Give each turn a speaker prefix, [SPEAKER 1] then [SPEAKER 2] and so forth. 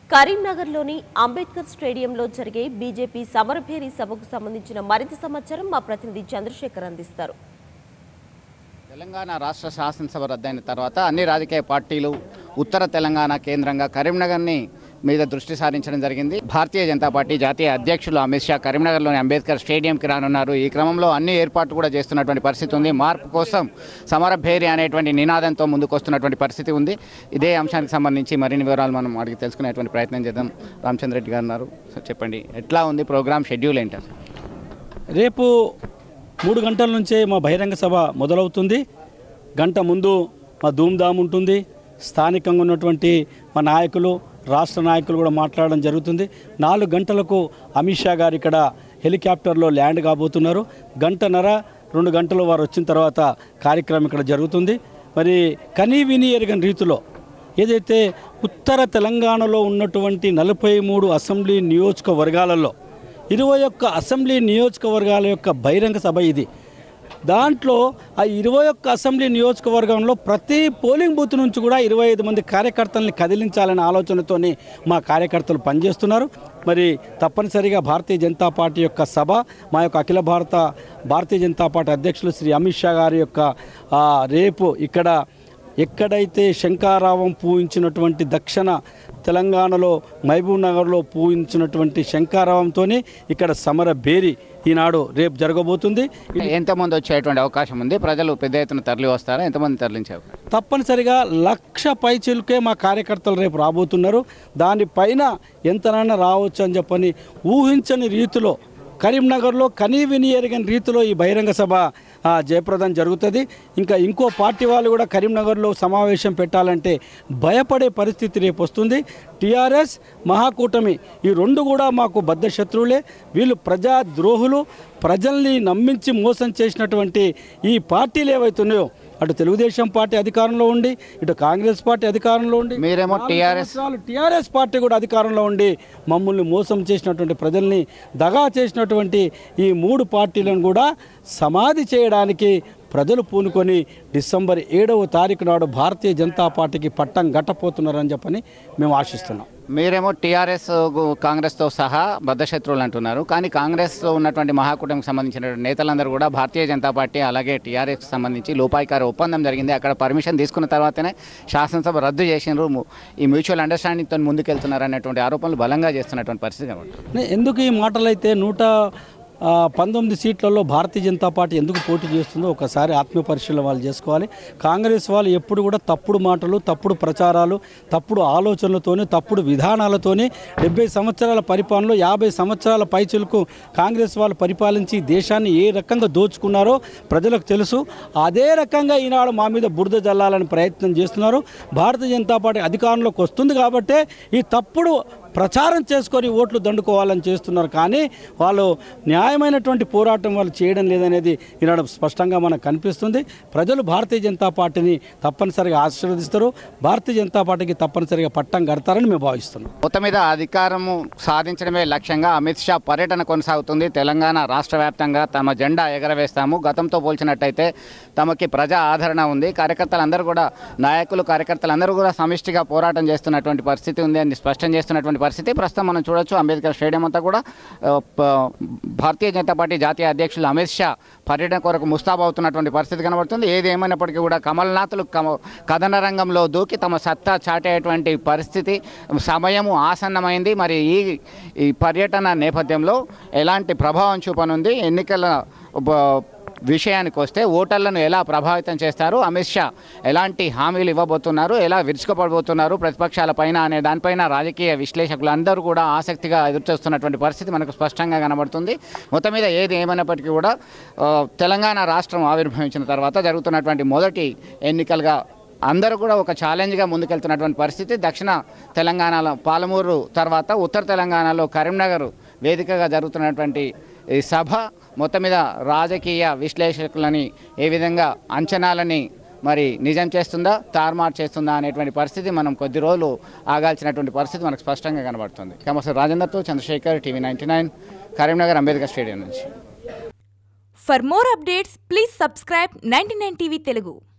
[SPEAKER 1] కరీంనగర్లోని అంబేద్కర్ స్టేడియంలో జరిగే బీజేపీ సమరభేరి సభకు సంబంధించిన మరింత సమాచారం మా ప్రతినిధి చంద్రశేఖర్ అందిస్తారు
[SPEAKER 2] తెలంగాణ రాష్ట్ర శాసనసభ రద్దయిన తర్వాత అన్ని రాజకీయ పార్టీలు ఉత్తర తెలంగాణ కేంద్రంగా కరీంనగర్ని మీద దృష్టి సారించడం జరిగింది భారతీయ జనతా పార్టీ జాతీయ అధ్యక్షులు అమిత్ షా కరీంనగర్లోని అంబేద్కర్ స్టేడియంకి రానున్నారు ఈ క్రమంలో అన్ని ఏర్పాట్లు కూడా చేస్తున్నటువంటి పరిస్థితి ఉంది మార్పు కోసం సమరభేరి అనేటువంటి నినాదంతో ముందుకొస్తున్నటువంటి పరిస్థితి ఉంది ఇదే అంశానికి సంబంధించి మరిన్ని వివరాలు మనం అడిగి తెలుసుకునేటువంటి ప్రయత్నం చేద్దాం రామచంద్ర రెడ్డి గారు ఉన్నారు సో చెప్పండి ఎట్లా ఉంది ప్రోగ్రామ్ షెడ్యూల్ ఏంటి అసలు
[SPEAKER 3] రేపు మూడు గంటల నుంచే మా బహిరంగ సభ మొదలవుతుంది గంట ముందు మా ధూమ్ధామ్ ఉంటుంది స్థానికంగా ఉన్నటువంటి మా నాయకులు రాష్ట్ర నాయకులు కూడా మాట్లాడడం జరుగుతుంది నాలుగు గంటలకు అమిత్ షా గారు ఇక్కడ హెలికాప్టర్లో ల్యాండ్ కాబోతున్నారు గంటన్నర రెండు గంటలు వారు వచ్చిన తర్వాత కార్యక్రమం ఇక్కడ జరుగుతుంది మరి కనీ విని ఎరగని రీతిలో ఏదైతే ఉత్తర తెలంగాణలో ఉన్నటువంటి నలభై మూడు అసెంబ్లీ నియోజకవర్గాలలో ఇరవై ఒక్క అసెంబ్లీ నియోజకవర్గాల యొక్క బహిరంగ సభ ఇది దాంట్లో ఆ ఇరవై ఒక్క అసెంబ్లీ నియోజకవర్గంలో ప్రతి పోలింగ్ బూత్ నుంచి కూడా ఇరవై ఐదు మంది కార్యకర్తల్ని కదిలించాలనే ఆలోచనతోని మా కార్యకర్తలు పనిచేస్తున్నారు మరి తప్పనిసరిగా భారతీయ జనతా పార్టీ యొక్క సభ మా యొక్క అఖిల భారత భారతీయ జనతా పార్టీ అధ్యక్షులు శ్రీ అమిత్ షా గారి యొక్క ఆ, రేపు ఇక్కడ ఎక్కడైతే శంకారావం పూయించినటువంటి దక్షిణ తెలంగాణలో మహబూబ్ నగర్లో పూయించినటువంటి శంకారావంతో ఇక్కడ సమర బేరి ఈనాడు రేపు జరగబోతుంది
[SPEAKER 2] ఎంతమంది వచ్చేటువంటి అవకాశం ఉంది ప్రజలు పెద్ద ఎత్తున తరలి వస్తారా ఎంతమంది తరలించే అవకాశం
[SPEAKER 3] తప్పనిసరిగా లక్ష పైచిలుకే మా కార్యకర్తలు రేపు రాబోతున్నారు దానిపైన ఎంతనైనా రావచ్చు అని చెప్పని ఊహించని రీతిలో కరీంనగర్లో కనీ విని ఎరగని రీతిలో ఈ బహిరంగ సభ ఆ, జయప్రదం జరుగుతుంది ఇంకా ఇంకో పార్టీ వాళ్ళు కూడా కరీంనగర్లో సమావేశం పెట్టాలంటే భయపడే పరిస్థితి రేపు వస్తుంది టీఆర్ఎస్ మహాకూటమి ఈ రెండు కూడా మాకు బద్ధ శత్రువులే వీళ్ళు ప్రజా ద్రోహులు ప్రజల్ని నమ్మించి మోసం చేసినటువంటి ఈ పార్టీలు ఏవైతున్నాయో అటు తెలుగుదేశం పార్టీ అధికారంలో ఉండి ఇటు కాంగ్రెస్ పార్టీ అధికారంలో ఉండి
[SPEAKER 2] మీరేమో
[SPEAKER 3] నాలుగు
[SPEAKER 2] టీఆర్ఎస్
[SPEAKER 3] సంవత్సరాలు టీఆర్ఎస్ పార్టీ కూడా అధికారంలో ఉండి మమ్మల్ని మోసం చేసినటువంటి ప్రజల్ని దగా చేసినటువంటి ఈ మూడు పార్టీలను కూడా సమాధి చేయడానికి ప్రజలు పూనుకొని డిసెంబర్ ఏడవ తారీఖు నాడు భారతీయ జనతా పార్టీకి పట్టం గట్టపోతున్నారని చెప్పని మేము ఆశిస్తున్నాం
[SPEAKER 2] మీరేమో టీఆర్ఎస్ కాంగ్రెస్తో సహా బద్ధశత్రువులు అంటున్నారు కానీ కాంగ్రెస్లో ఉన్నటువంటి మహాకూటమికి సంబంధించిన నేతలందరూ కూడా భారతీయ జనతా పార్టీ అలాగే టీఆర్ఎస్కి సంబంధించి లోపాయికార ఒప్పందం జరిగింది అక్కడ పర్మిషన్ తీసుకున్న తర్వాతనే శాసనసభ రద్దు చేసినారు ము- ఈ మ్యూచువల్ అండర్స్టాండింగ్తో ముందుకెళ్తున్నారు అనేటువంటి ఆరోపణలు బలంగా చేస్తున్నటువంటి పరిస్థితి కనబడుతుంది
[SPEAKER 3] నే- ఎందుకు ఈ మాటలైతే నూట ఆ, పంతొమ్మిది సీట్లలో భారతీయ జనతా పార్టీ ఎందుకు పోటీ చేస్తుందో ఒకసారి ఆత్మ పరిశీలన వాళ్ళు చేసుకోవాలి కాంగ్రెస్ వాళ్ళు ఎప్పుడు కూడా తప్పుడు మాటలు తప్పుడు ప్రచారాలు తప్పుడు ఆలోచనలతోని తప్పుడు విధానాలతోని డెబ్బై సంవత్సరాల పరిపాలనలో యాభై సంవత్సరాల పైచులకు కాంగ్రెస్ వాళ్ళు పరిపాలించి దేశాన్ని ఏ రకంగా దోచుకున్నారో ప్రజలకు తెలుసు అదే రకంగా ఈనాడు మా మీద బురద జల్లాలని ప్రయత్నం చేస్తున్నారు భారతీయ జనతా పార్టీ అధికారంలోకి వస్తుంది కాబట్టే ఈ తప్పుడు ప్రచారం చేసుకొని ఓట్లు దండుకోవాలని చేస్తున్నారు కానీ వాళ్ళు న్యాయమైనటువంటి పోరాటం వాళ్ళు చేయడం లేదనేది ఈనాడు స్పష్టంగా మనకు కనిపిస్తుంది ప్రజలు భారతీయ జనతా పార్టీని తప్పనిసరిగా ఆశీర్వదిస్తారు భారతీయ జనతా పార్టీకి తప్పనిసరిగా పట్టం కడతారని మేము భావిస్తున్నాం
[SPEAKER 2] మొత్తం మీద అధికారము సాధించడమే లక్ష్యంగా అమిత్ షా పర్యటన కొనసాగుతుంది తెలంగాణ రాష్ట్ర వ్యాప్తంగా తమ జెండా ఎగరవేస్తాము గతంతో పోల్చినట్టయితే తమకి ప్రజా ఆదరణ ఉంది కార్యకర్తలందరూ కూడా నాయకులు కార్యకర్తలందరూ కూడా సమిష్టిగా పోరాటం చేస్తున్నటువంటి పరిస్థితి ఉంది అని స్పష్టం చేస్తున్నటువంటి పరిస్థితి ప్రస్తుతం మనం చూడొచ్చు అంబేద్కర్ స్టేడియం అంతా కూడా ఆ, ప- భారతీయ జనతా పార్టీ జాతీయ అధ్యక్షులు అమిత్ షా పర్యటన కొరకు ముస్తాబవుతున్నటువంటి పరిస్థితి కనబడుతుంది ఏది ఏమైనప్పటికీ కూడా కమల్నాథులు కమ కథన రంగంలో దూకి తమ సత్తా చాటేటువంటి పరిస్థితి సమయము ఆసన్నమైంది మరి ఈ ఈ పర్యటన నేపథ్యంలో ఎలాంటి ప్రభావం చూపనుంది ఎన్నికల బ- విషయానికి వస్తే ఓటర్లను ఎలా ప్రభావితం చేస్తారు అమిత్ షా ఎలాంటి హామీలు ఇవ్వబోతున్నారు ఎలా విరుచుకుపడబోతున్నారు ప్రతిపక్షాల పైన అనే దానిపైన రాజకీయ విశ్లేషకులు అందరూ కూడా ఆసక్తిగా ఎదురుచూస్తున్నటువంటి పరిస్థితి మనకు స్పష్టంగా కనబడుతుంది మొత్తం మీద ఏది ఏమైనప్పటికీ కూడా ఆ, తెలంగాణ రాష్ట్రం ఆవిర్భవించిన తర్వాత జరుగుతున్నటువంటి మొదటి ఎన్నికలుగా అందరూ కూడా ఒక ఛాలెంజ్గా ముందుకెళ్తున్నటువంటి పరిస్థితి దక్షిణ తెలంగాణలో పాలమూరు తర్వాత ఉత్తర తెలంగాణలో కరీంనగర్ వేదికగా జరుగుతున్నటువంటి ఈ సభ మొత్తం మీద రాజకీయ విశ్లేషకులని ఏ విధంగా అంచనాలని మరి నిజం చేస్తుందా తారుమారు చేస్తుందా అనేటువంటి పరిస్థితి మనం కొద్ది రోజులు ఆగాల్సినటువంటి పరిస్థితి మనకు స్పష్టంగా కనబడుతుంది కమర్సర్ రాజేందర్తో Chandrashekar TV ninety nine Karimnagar Ambedkar stadium నుంచి
[SPEAKER 4] For more updates, please subscribe 99 TV Telugu.